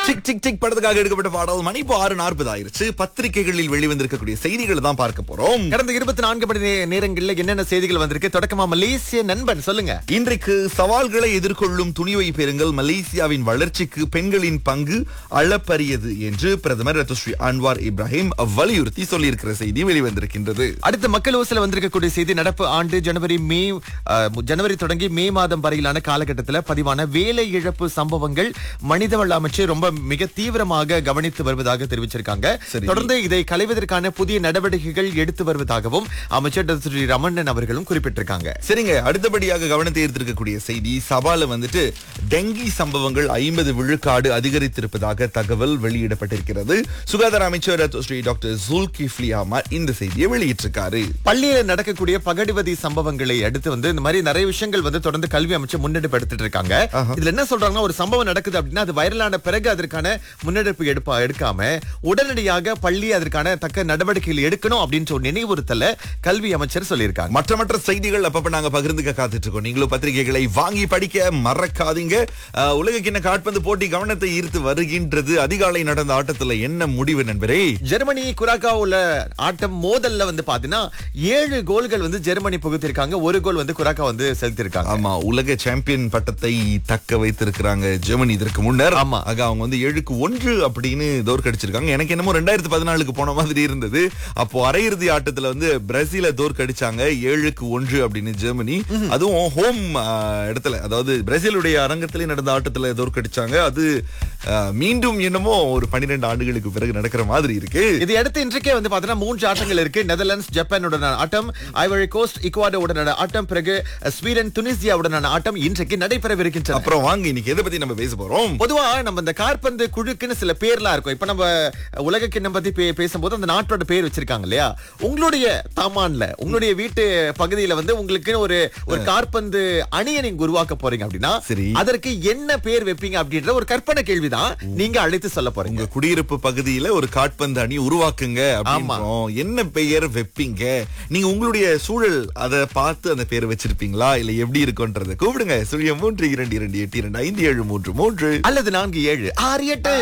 Tick tick tick படத்துக்காக எடுக்கப்பட்ட பாடல் மணி இப்போ ஆறு நாற்பது ஆயிருச்சு பத்திரிகைகளில் வெளிவந்திருக்கக்கூடிய செய்திகளை தான் பார்க்க போறோம் கடந்த இருபத்தி நான்கு மணி நே- நேரங்கள்ல என்னென்ன செய்திகள் வந்திருக்கு தொடக்கமா மலேசிய நண்பன் சொல்லுங்க இன்றைக்கு சவால்களை எதிர்கொள்ளும் துணிவை பெறுங்கள் மலேசியாவின் வளர்ச்சிக்கு பெண்களின் பங்கு அளப்பரியது என்று பிரதமர் ரத்துஸ்ரீ அன்வார் இப்ராஹிம் வலியுறுத்தி சொல்லியிருக்கிற செய்தி வெளிவந்திருக்கின்றது அடுத்த மக்கள் ஊசில வந்திருக்கக்கூடிய செய்தி நடப்பு ஆண்டு ஜனவரி மே அஹ், ஜனவரி தொடங்கி மே மாதம் வரையிலான காலகட்டத்தில் பதிவான வேலை இழப்பு சம்பவங்கள் மனிதவள அமைச்சர் ரொம்ப மிக தீவிரமாக கவனித்து வருவதாக தெரிவிச்சிருக்காங்க சரி. தொடர்ந்து இதை களைவதற்கான புதிய நடவடிக்கைகள் எடுத்து வருவதாகவும் அமைச்சர் டாக்டர் ஸ்ரீ ரமணன் அவர்களும் குறிப்பிட்டிருக்காங்க சரிங்க அடுத்தபடியாக கவனத்தை ஈர்த்திருக்கக்கூடிய செய்தி சவால வந்துட்டு டெங்கி சம்பவங்கள் ஐம்பது விழுக்காடு அதிகரித்திருப்பதாக தகவல் வெளியிடப்பட்டிருக்கிறது சுகாதார அமைச்சர் ஸ்ரீ டாக்டர் ஜுல்கிஃப்லி அஹ்மத் இந்த செய்தியை வெளியிட்டிருக்காரு பள்ளியில நடக்கக்கூடிய பகடிவதி சம்பவங்களை அடுத்து வந்து இந்த மாதிரி நிறைய விஷயங்கள் வந்து தொடர்ந்து கல்வி அமைச்சு முன்னெடுப்பு எடுத்துட்டு இருக்காங்க இதுல என்ன சொல்றாங்கன்னா ஒரு சம்பவம் நடக்குது அப்படின்னா அது வைரலான பிறகு அதற்கான முன்னெடுப்பு எடுப்பா எடுக்காம உடனடியாக பள்ளி அதற்கான தக்க நடவடிக்கைகள் எடுக்கணும் அப்படின்னு சொல்லி நினைவுறுத்தல கல்வி அமைச்சர் சொல்லியிருக்காங்க மற்ற மற்ற செய்திகள் அப்பப்ப நாங்க பகிர்ந்துக்க காத்துட்டு இருக்கோம் நீங்களும் பத்திரிகைகளை வாங்கி படிக்க மறக்காதீங்க அஹ், உலகக்கிண்ண காட்பந்து போட்டி கவனத்தை ஈர்த்து வருகின்றது அதிகாலை நடந்த ஆட்டத்துல என்ன முடிவு நண்பரே ஜெர்மனி குராக்கா உள்ள ஆட்டம் மோதல்ல வந்து பாத்தீங்கன்னா ஏழு கோல்கள் வந்து ஜெர்மனி புகுத்திருக்காங்க ஒரு கோல் வந்து குராக்கா வந்து செலுத்திருக்காங்க ஆமா உலக சாம்பியன் பட்டத்தை தக்க வைத்திருக்கிறாங்க ஜெர்மனி இதற்கு முன்னர் ஆமா. ஆக அவங்க வந்து ஏழுக்கு ஒன்று அப்படின்னு தோற்கடிச்சிருக்காங்க எனக்கு என்னமோ ரெண்டாயிரத்தி பதினாலுக்கு போன மாதிரி இருந்தது அப்போ அரையிறுதி ஆட்டத்துல வந்து பிரேசில தோற்கடிச்சாங்க ஏழுக்கு ஒன்று அப்படின்னு ஜெர்மனி அதுவும் ஹோம் இடத்துல அதாவது பிரேசிலுடைய அரங்கத்திலே நடந்த ஆட்டத்துல தோற்கடிச்சாங்க அது ஆஹ், மீண்டும் என்னமோ ஒரு பன்னிரெண்டு ஆண்டுகளுக்கு பிறகு நடக்கிற மாதிரி இருக்கு இதை அடுத்து இன்றைக்கே வந்து பாத்தீங்கன்னா மூன்று ஆட்டங்கள் இருக்கு நெதர்லாந்து ஜப்பானுடனான ஆட்டம் ஐவரி கோஸ்ட் இக்குவாடோடனான ஆட்டம் பிறகு ஸ்வீடன் துனிசியாவுடனான ஆட்டம் இன்றைக்கு நடைபெறவிருக்கின்றன அப்புறம் வாங்க இன்னைக்கு எதை பத்தி நம்ம பேச போறோம் பொதுவா நம்ம இந்த காற்பந்து குழுக்குன்னு சில பேர்லாம் இருக்கும் இப்ப நம்ம உலக கிண்ணம் பத்தி பே- பேசும்போது அந்த நாட்டோட பேர் வச்சிருக்காங்க இல்லையா உங்களுடைய தாமான்ல உங்களுடைய வீட்டு பகுதியில வந்து உங்களுக்கு ஒரு ஒரு காற்பந்து அணியை நீங்க உருவாக்க போறீங்க அப்படின்னா சரி. அதற்கு என்ன பேர் வைப்பீங்க அப்படின்ற ஒரு கற்பனை கேள்விதான் நீங்க அழைத்து சொல்ல போறீங்க உங்க குடியிருப்பு பகுதியில ஒரு காட்பந்து அணி உருவாக்குங்க அப்படின்றோம் என்ன பெயர் வைப்பீங்க நீங்க உங்களுடைய சூழல் அதை பார்த்து அந்த பேர் வச்சிருப்பீங்களா இல்ல எப்படி இருக்கும்ன்றத கூப்பிடுங்க சுழியம் மூன்று இரண்டு இரண்டு எட்டு இரண்டு ஐந்து ஏழு மூன்று மூன்று அல்லது நான்கு ஏழு ஆறு எட்டு